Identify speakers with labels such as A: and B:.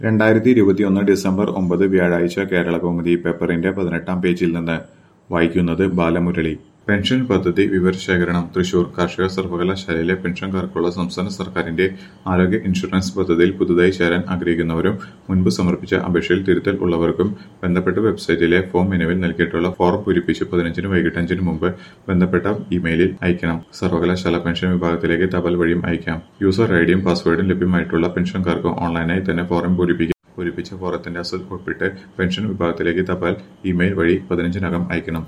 A: രണ്ടായിരത്തി ഇരുപത്തിയൊന്ന് ഡിസംബർ ഒമ്പത് വ്യാഴാഴ്ച കേരളകൗമുദി പേപ്പറിന്റെ പതിനെട്ടാം പേജിൽ നിന്ന് വായിക്കുന്നത് ബാലമുരളി പെൻഷൻ പദ്ധതി വിവരശേഖരണം തൃശൂർ കാർഷിക സർവകലാശാലയിലെ പെൻഷൻകാർക്കുള്ള സംസ്ഥാന സർക്കാരിന്റെ ആരോഗ്യ ഇൻഷുറൻസ് പദ്ധതിയിൽ പുതുതായി ചേരാൻ ആഗ്രഹിക്കുന്നവരും മുൻപ് സമർപ്പിച്ച അപേക്ഷയിൽ തിരുത്തൽ ഉള്ളവർക്കും ബന്ധപ്പെട്ട വെബ്സൈറ്റിലെ ഫോം മെനുവിൽ നൽകിയിട്ടുള്ള ഫോറം പൂരിപ്പിച്ച് പതിനഞ്ചിന് വൈകിട്ട് അഞ്ചിന് മുമ്പ് ബന്ധപ്പെട്ട ഇമെയിലിൽ അയക്കണം സർവകലാശാല പെൻഷൻ വിഭാഗത്തിലേക്ക് തപാൽ വഴിയും അയക്കാം യൂസർ ഐഡിയും പാസ്വേഡും ലഭ്യമായിട്ടുള്ള പെൻഷൻകാർക്ക് ഓൺലൈനായി തന്നെ ഫോറം പൂരിപ്പിക്കാം പൂരിപ്പിച്ച ഫോറത്തിന്റെ അസൽ ഒപ്പിട്ട് പെൻഷൻ വിഭാഗത്തിലേക്ക് തപാൽ ഇമെയിൽ വഴി പതിനഞ്ചിനകം അയക്കണം